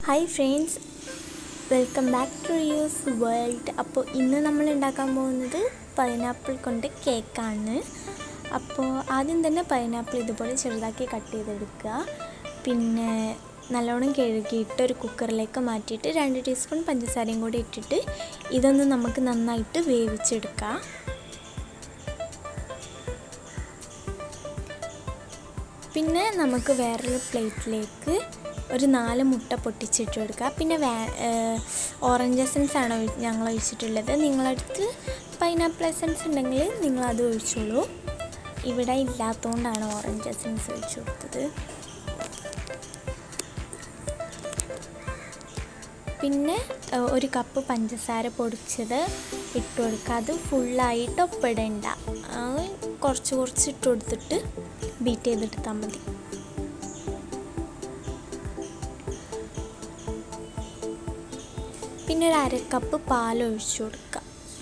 hi friends welcome back to use world അപ്പോൾ ഇന്ന് നമ്മൾ ഉണ്ടാക്കാൻ പോകുന്നത് പൈനാപ്പിൾ കൊണ്ട് കേക്കാണ് അപ്പോൾ ആദ്യം തന്നെ പൈനാപ്പിൾ ഇതുപോലെ ചെറുതാക്കി കട്ട് ചെയ്തെടുക്കുക പിന്നെ നല്ലോണം കഴുകിയിട്ട് ഒരു കുക്കറിലേക്ക് മാറ്റിയിട്ട് രണ്ട് ടീസ്പൂൺ പഞ്ചസാരയും കൂടി ഇട്ടിട്ട് ഇതൊന്ന് നമുക്ക് നന്നായിട്ട് വേവിച്ചെടുക്കാം പിന്നെ നമുക്ക് വേറൊരു പ്ലേറ്റിലേക്ക് ഒരു നാല് മുട്ട പൊട്ടിച്ചിട്ട് കൊടുക്കുക പിന്നെ വേ ഓറഞ്ച് എസൻസ് ആണ് ഒഴി- ഞങ്ങൾ ഒഴിച്ചിട്ടുള്ളത് നിങ്ങളടുത്ത് പൈനാപ്പിൾ എസൻസ് ഉണ്ടെങ്കിൽ നിങ്ങളത് ഒഴിച്ചോളൂ ഇവിടെ ഇല്ലാത്തതുകൊണ്ടാണ് ഓറഞ്ച് എസൻസ് ഒഴിച്ചു കൊടുത്തത് പിന്നെ ഏഹ്, ഒരു കപ്പ് പഞ്ചസാര പൊടിച്ചത് ഇട്ട് കൊടുക്കുക അത് ഫുള്ളായിട്ട് ഒപ്പിടണ്ട അത് കുറച്ച് കുറച്ച് ഇട്ട് കൊടുത്തിട്ട് ബീറ്റ് ചെയ്തെടുത്താൽ മതി പിന്നെ ഒരു അര കപ്പ് പാൽ ഒഴിച്ചു കൊടുക്കുക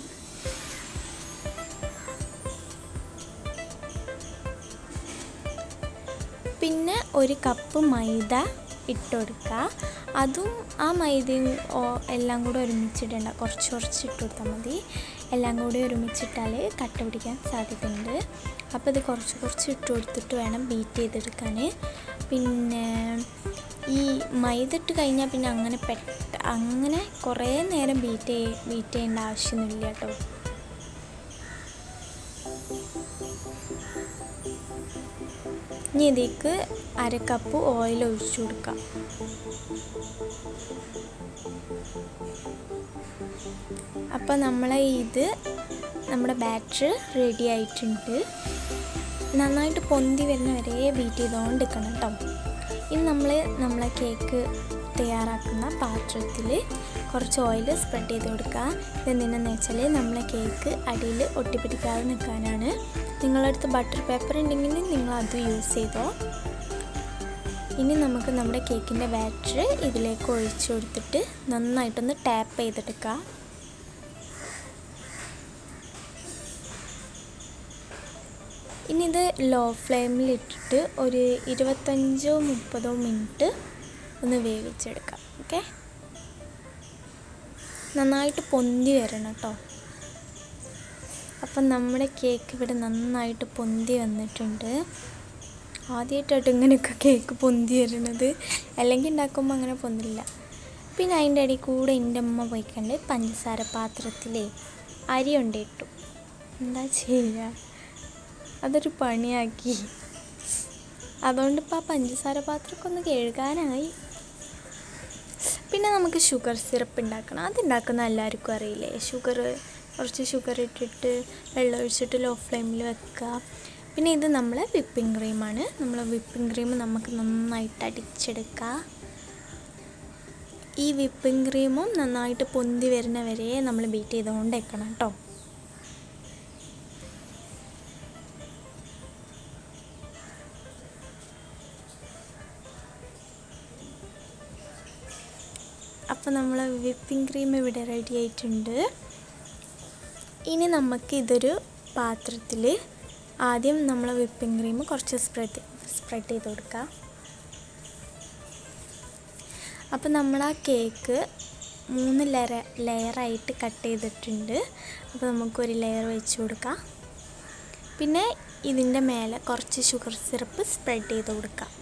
പിന്നെ ഒരു കപ്പ് മൈദ ഇട്ട് കൊടുക്കുക അതും ആ മൈദയും ഓ- എല്ലാം കൂടെ ഒരുമിച്ചിടണ്ട കുറച്ച് കുറച്ച് ഇട്ട് കൊടുത്താൽ മതി എല്ലാം കൂടി ഒരുമിച്ചിട്ടാൽ കട്ട പിടിക്കാൻ സാധ്യതയുണ്ട് അപ്പോൾ ഇത് കുറച്ച് കുറച്ച് ഇട്ട് കൊടുത്തിട്ട് വേണം ബീറ്റ് ചെയ്തെടുക്കാൻ പിന്നെ ഈ മൈദ ഇട്ട് കഴിഞ്ഞാൽ പിന്നെ അങ്ങനെ പെട്ട അങ്ങനെ കുറേ നേരം ബീറ്റ് ചെയ്യ ബീറ്റ് ചെയ്യേണ്ട ആവശ്യമൊന്നുമില്ല കേട്ടോ ഇനി ഇതിലേക്ക് അര കപ്പ് ഓയിൽ ഒഴിച്ചു കൊടുക്കാം അപ്പോൾ നമ്മളെ ഇത് നമ്മുടെ ബാറ്റർ റെഡി ആയിട്ടുണ്ട് നന്നായിട്ട് പൊന്തി വരുന്ന വരെ ബീറ്റ് ചെയ്തുകൊണ്ടിരിക്കണം കേട്ടോ ഇനി നമ്മൾ നമ്മളെ കേക്ക് തയ്യാറാക്കുന്ന പാത്രത്തിൽ കുറച്ച് ഓയിൽ സ്പ്രെഡ് ചെയ്ത് കൊടുക്കുക ഇതെന്തിനാന്ന് വെച്ചാൽ നമ്മളെ കേക്ക് അടിയിൽ ഒട്ടിപ്പിടിക്കാതെ നിൽക്കാനാണ് നിങ്ങളുടെ അടുത്ത് ബട്ടർ പേപ്പർ ഉണ്ടെങ്കിൽ നിങ്ങൾ അത് യൂസ് ചെയ്തോ ഇനി നമുക്ക് നമ്മുടെ കേക്കിൻ്റെ ബാറ്റർ ഇതിലേക്ക് ഒഴിച്ചു കൊടുത്തിട്ട് നന്നായിട്ടൊന്ന് ടാപ്പ് ചെയ്തെടുക്കുക ഇനി ഇത് ലോ ഫ്ലെയിമിൽ ഇട്ടിട്ട് ഒരു ഇരുപത്തഞ്ചോ മുപ്പതോ മിനിറ്റ് ഒന്ന് വേവിച്ചെടുക്കാം ഓക്കെ നന്നായിട്ട് പൊന്തി വരണം കേട്ടോ അപ്പം നമ്മുടെ കേക്ക് ഇവിടെ നന്നായിട്ട് പൊന്തി വന്നിട്ടുണ്ട് ആദ്യമായിട്ടായിട്ട് ഇങ്ങനെയൊക്കെ കേക്ക് പൊന്തി വരുന്നത് അല്ലെങ്കിൽ ഉണ്ടാക്കുമ്പോൾ അങ്ങനെ പൊന്തില്ല പിന്നെ അതിൻ്റെ ഇടയിൽ കൂടെ എൻ്റെ അമ്മ പോയിക്കണ്ട് പഞ്ചസാര പാത്രത്തിലേ അരി കൊണ്ടിട്ടു എന്താ ചെയ്യുക അതൊരു പണിയാക്കി അതുകൊണ്ട് ഇപ്പോൾ ആ പഞ്ചസാര പാത്രമൊക്കെ ഒന്ന് കഴുകാനായി പിന്നെ നമുക്ക് ഷുഗർ സിറപ്പ് ഉണ്ടാക്കണം അതുണ്ടാക്കുന്ന എല്ലാവർക്കും അറിയില്ലേ ഷുഗർ കുറച്ച് ഷുഗർ ഇട്ടിട്ട് വെള്ളം ഒഴിച്ചിട്ട് ലോ ഫ്ലെയിമിൽ വെക്കുക പിന്നെ ഇത് നമ്മൾ വിപ്പിംഗ് ക്രീമാണ് നമ്മൾ വിപ്പിംഗ് ക്രീം നമുക്ക് നന്നായിട്ട് അടിച്ചെടുക്കുക ഈ വിപ്പിംഗ് ക്രീമും നന്നായിട്ട് പൊന്തി വരുന്ന വരെ നമ്മൾ ബീറ്റ് ചെയ്തുകൊണ്ട് വെക്കണം കേട്ടോ അപ്പോൾ നമ്മൾ വിപ്പിംഗ് ക്രീം ഇവിടെ റെഡി ആയിട്ടുണ്ട് ഇനി നമുക്ക് ഇതൊരു പാത്രത്തിൽ ആദ്യം നമ്മൾ വിപ്പിംഗ് ക്രീം കുറച്ച് സ്പ്രെഡ് സ്പ്രെഡ് ചെയ്ത് കൊടുക്കുക അപ്പോൾ നമ്മൾ ആ കേക്ക് മൂന്ന് ലെയർ ലെയറായിട്ട് കട്ട് ചെയ്തിട്ടുണ്ട് അപ്പോൾ നമുക്കൊരു ലെയർ വെച്ച് കൊടുക്കാം പിന്നെ ഇതിൻ്റെ മേലെ കുറച്ച് ഷുഗർ സിറപ്പ് സ്പ്രെഡ് ചെയ്ത് കൊടുക്കാം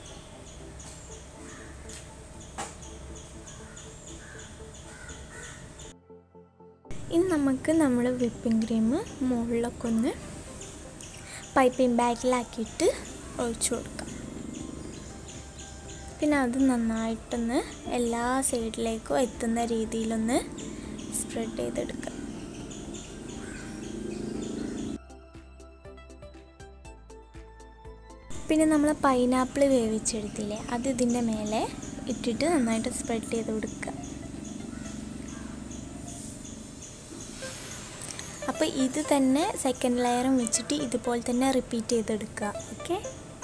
ഇനി നമുക്ക് നമ്മൾ വിപ്പിംഗ് ക്രീം മുകളിലൊക്കെ ഒന്ന് പൈപ്പിംഗ് ബാഗിലാക്കിയിട്ട് ഒഴിച്ചു കൊടുക്കാം പിന്നെ അത് നന്നായിട്ടൊന്ന് എല്ലാ സൈഡിലേക്കും എത്തുന്ന രീതിയിലൊന്ന് സ്പ്രെഡ് ചെയ്തെടുക്കുക പിന്നെ നമ്മൾ പൈനാപ്പിൾ വേവിച്ചെടുത്തില്ലേ അത് ഇതിൻ്റെ മേലെ ഇട്ടിട്ട് നന്നായിട്ട് സ്പ്രെഡ് ചെയ്ത് കൊടുക്കുക അപ്പോൾ ഇത് തന്നെ സെക്കൻഡ് ലെയറും വെച്ചിട്ട് ഇതുപോലെ തന്നെ റിപ്പീറ്റ് ചെയ്തെടുക്കുക ഓക്കെ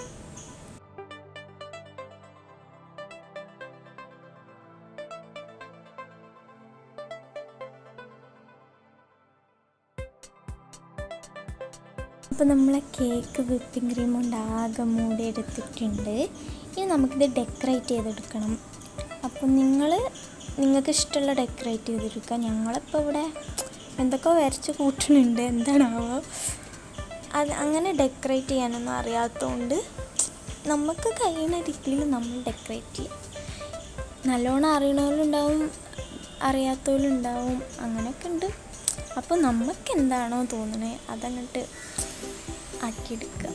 അപ്പോൾ നമ്മളെ കേക്ക് വിപ്പിംഗ് ക്രീം കൊണ്ട് ആകെ മൂടി എടുത്തിട്ടുണ്ട് ഇനി നമുക്കിത് ഡെക്കറേറ്റ് ചെയ്തെടുക്കണം അപ്പോൾ അപ്പം നിങ്ങൾ നിങ്ങൾക്ക് ഇഷ്ടമുള്ള ഡെക്കറേറ്റ് ചെയ്തെടുക്കുക ഞങ്ങളിപ്പോൾ ഇവിടെ എന്തൊക്കെ വരച്ച് കൂട്ടുന്നുണ്ട് എന്താണാവോ അത് അങ്ങനെ ഡെക്കറേറ്റ് ചെയ്യാനൊന്നും അറിയാത്തതുകൊണ്ട് നമുക്ക് കഴിയുന്ന രീതിയിൽ നമ്മൾ ഡെക്കറേറ്റ് ചെയ്യും നല്ലോണം അറിയണവരുണ്ടാവും അറിയാത്തവരുണ്ടാവും അങ്ങനെയൊക്കെ ഉണ്ട് അപ്പോൾ നമുക്ക് എന്താണോ തോന്നണേ അതങ്ങോട്ട് ആക്കിയെടുക്കുക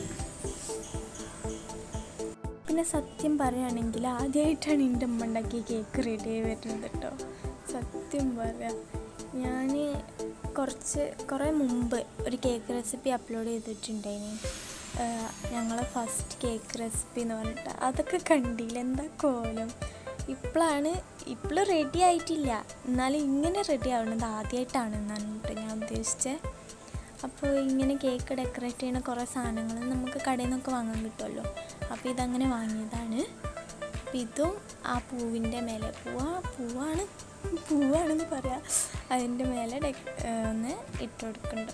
പിന്നെ സത്യം പറയുകയാണെങ്കിൽ ആദ്യമായിട്ടാണ് എൻ്റെ അമ്മ ഉണ്ടാക്കിയ കേക്ക് റെഡി ആയി വരുന്നത് കേട്ടോ സത്യം പറയാം ഞാൻ കുറച്ച് കുറേ മുമ്പ് ഒരു കേക്ക് റെസിപ്പി അപ്ലോഡ് ചെയ്തിട്ടുണ്ടായിനി ഞങ്ങളെ ഫസ്റ്റ് കേക്ക് റെസിപ്പി എന്ന് പറഞ്ഞിട്ട് അതൊക്കെ കണ്ടില്ല എന്താ കോലം ഇപ്പോഴാണ് ഇപ്പോൾ റെഡി ആയിട്ടില്ല എന്നാലും ഇങ്ങനെ റെഡി ആവുന്നത് ആദ്യമായിട്ടാണ് എന്നാണ് കേട്ടോ ഞാൻ ഉദ്ദേശിച്ചത് അപ്പോൾ ഇങ്ങനെ കേക്ക് ഡെക്കറേറ്റ് ചെയ്യുന്ന കുറേ സാധനങ്ങൾ നമുക്ക് കടയിൽ നിന്നൊക്കെ വാങ്ങാൻ കിട്ടുമല്ലോ അപ്പോൾ ഇതങ്ങനെ വാങ്ങിയതാണ് അപ്പോൾ ഇതും ആ പൂവിൻ്റെ മേലെ പൂവാ പൂവാണ് പൂവാണെന്ന് പറയാം അതിൻ്റെ മേലെ ഡെക് ഒന്ന് ഇട്ട് കൊടുക്കുന്നുണ്ട്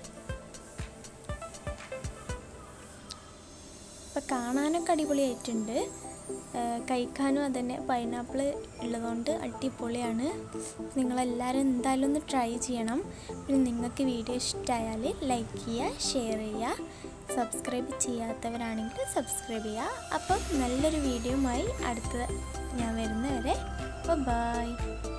അപ്പോൾ കാണാനൊക്കെ അടിപൊളിയായിട്ടുണ്ട് കഴിക്കാനും അതന്നെ പൈനാപ്പിൾ ഉള്ളതുകൊണ്ട് അടിപൊളിയാണ് നിങ്ങളെല്ലാവരും എന്തായാലും ഒന്ന് ട്രൈ ചെയ്യണം പിന്നെ നിങ്ങൾക്ക് വീഡിയോ ഇഷ്ടമായാൽ ലൈക്ക് ചെയ്യുക ഷെയർ ചെയ്യുക സബ്സ്ക്രൈബ് ചെയ്യാത്തവരാണെങ്കിൽ സബ്സ്ക്രൈബ് ചെയ്യുക അപ്പം നല്ലൊരു വീഡിയോയുമായി അടുത്ത ഞാൻ വരുന്നവരെ അപ്പോൾ ബായ്